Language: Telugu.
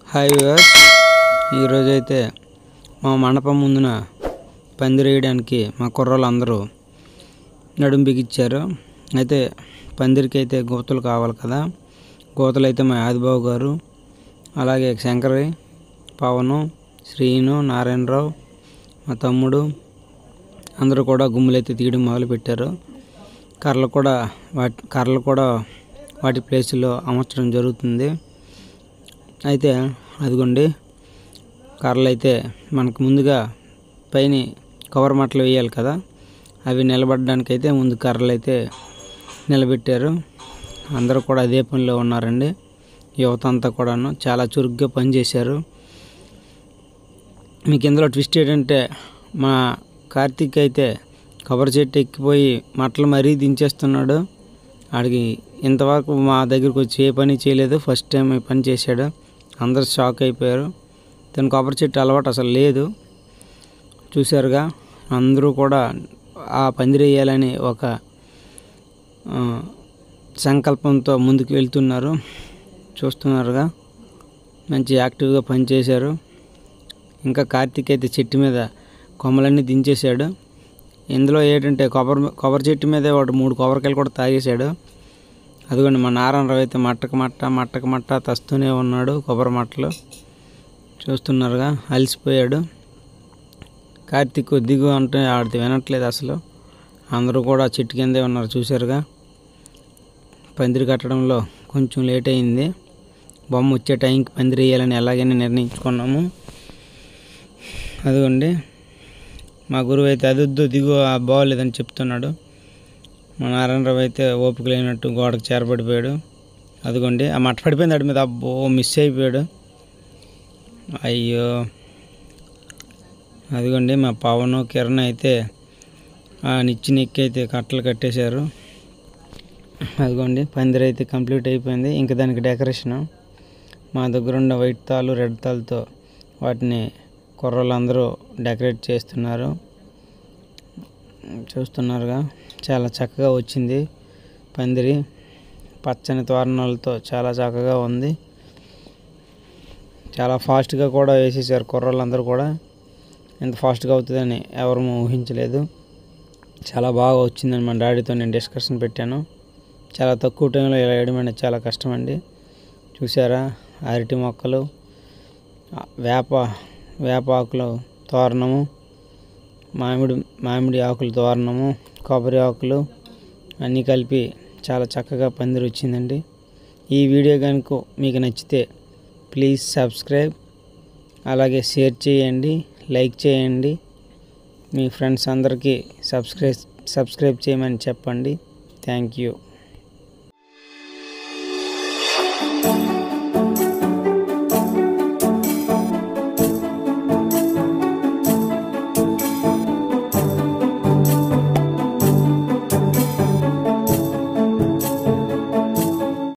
హాయ్ వ్యూవర్స్ ఈరోజు అయితే మా మండపం ముందున పందిరి వేయడానికి మా కుర్రోళ్ళు అందరూ నడుం బిగిచ్చారు అయితే పందిరికి అయితే గోతులు కావాలి కదా గోతులు అయితే మా ఆదిబాబు గారు అలాగే శంకరి పవను శ్రీను నారాయణరావు మా తమ్ముడు అందరూ కూడా గుమ్ములైతే తీయడం మొదలుపెట్టారు కర్రలు కూడా వాటి కర్రలు కూడా వాటి ప్లేసుల్లో అమర్చడం జరుగుతుంది అయితే అదిగోండి కర్రలు అయితే మనకు ముందుగా పైన కవర్ మట్టలు వేయాలి కదా అవి నిలబడడానికి అయితే ముందు కర్రలు అయితే నిలబెట్టారు అందరూ కూడా అదే పనిలో ఉన్నారండి యువత అంతా కూడాను చాలా చురుగ్గా పనిచేశారు మీకు ఇందులో ట్విస్ట్ ఏంటంటే మా కార్తీక్ అయితే కొబ్బరి చెట్టు ఎక్కిపోయి మట్టలు మరీ దించేస్తున్నాడు ఆడికి ఇంతవరకు మా దగ్గరికి వచ్చి ఏ పని చేయలేదు ఫస్ట్ టైం ఈ పని చేశాడు అందరు షాక్ అయిపోయారు తను కొబ్బరి చెట్టు అలవాటు అసలు లేదు చూశారుగా అందరూ కూడా ఆ పందిరి వేయాలని ఒక ఆ, సంకల్పంతో ముందుకు వెళ్తున్నారు చూస్తున్నారుగా మంచి యాక్టివ్గా పనిచేశారు ఇంకా కార్తీక్ అయితే చెట్టు మీద కొమ్మలన్నీ దించేశాడు ఇందులో ఏంటంటే కొబ్బరి కొబ్బరి చెట్టు మీదే వాడు మూడు కొబ్బరికాయలు కూడా తాగేశాడు అదిగోండి మా నారాయణరావు అయితే మట్టక మట్ట మట్టక మట్ట తస్తూనే ఉన్నాడు కొబ్బరి మట్టలు చూస్తున్నారుగా అలసిపోయాడు కార్తీక్ దిగు అంటే ఆడితే వినట్లేదు అసలు అందరూ కూడా చెట్టు కిందే ఉన్నారు చూశారుగా పందిరి కట్టడంలో కొంచెం లేట్ అయింది బొమ్మ వచ్చే టైంకి పందిరి వేయాలని ఎలాగైనా నిర్ణయించుకున్నాము అదిగోండి మా గురువు అయితే అదొద్దు దిగు ఆ బాగోలేదని చెప్తున్నాడు మా నారాయణరావు అయితే ఓపిక లేనట్టు గోడకు చేరబడిపోయాడు అదిగోండి ఆ మట్ట పడిపోయింది అడి మీద అబ్బో మిస్ అయిపోయాడు అయ్యో అదిగోండి మా పవన్ కిరణ్ అయితే ఆ నిచ్చి నెక్కి అయితే కట్టలు కట్టేశారు అదిగోండి పందిరి అయితే కంప్లీట్ అయిపోయింది ఇంకా దానికి డెకరేషన్ మా దగ్గర ఉన్న వైట్ తాళ్ళు రెడ్ తాళ్ళతో వాటిని కుర్రోళ్ళందరూ డెకరేట్ చేస్తున్నారు చూస్తున్నారుగా చాలా చక్కగా వచ్చింది పందిరి పచ్చని తోరణాలతో చాలా చక్కగా ఉంది చాలా ఫాస్ట్గా కూడా వేసేసారు కుర్రోళ్ళందరూ కూడా ఎంత ఫాస్ట్గా అవుతుందని ఎవరు ఊహించలేదు చాలా బాగా వచ్చిందని మా డాడీతో నేను డిస్కషన్ పెట్టాను చాలా తక్కువ టైంలో ఇలా వేయడం అనేది చాలా కష్టం అండి చూసారా అరటి మొక్కలు ఆ, వేప వేప ఆకులు తోరణము మామిడి మామిడి ఆకుల తోరణము కొబ్బరి ఆకులు అన్నీ కలిపి చాలా చక్కగా పందిరి వచ్చిందండి ఈ వీడియో కనుక మీకు నచ్చితే ప్లీజ్ సబ్స్క్రైబ్ అలాగే షేర్ చేయండి లైక్ చేయండి మీ ఫ్రెండ్స్ అందరికీ సబ్స్క్రైబ్ సబ్స్క్రైబ్ చేయమని చెప్పండి థ్యాంక్ యూ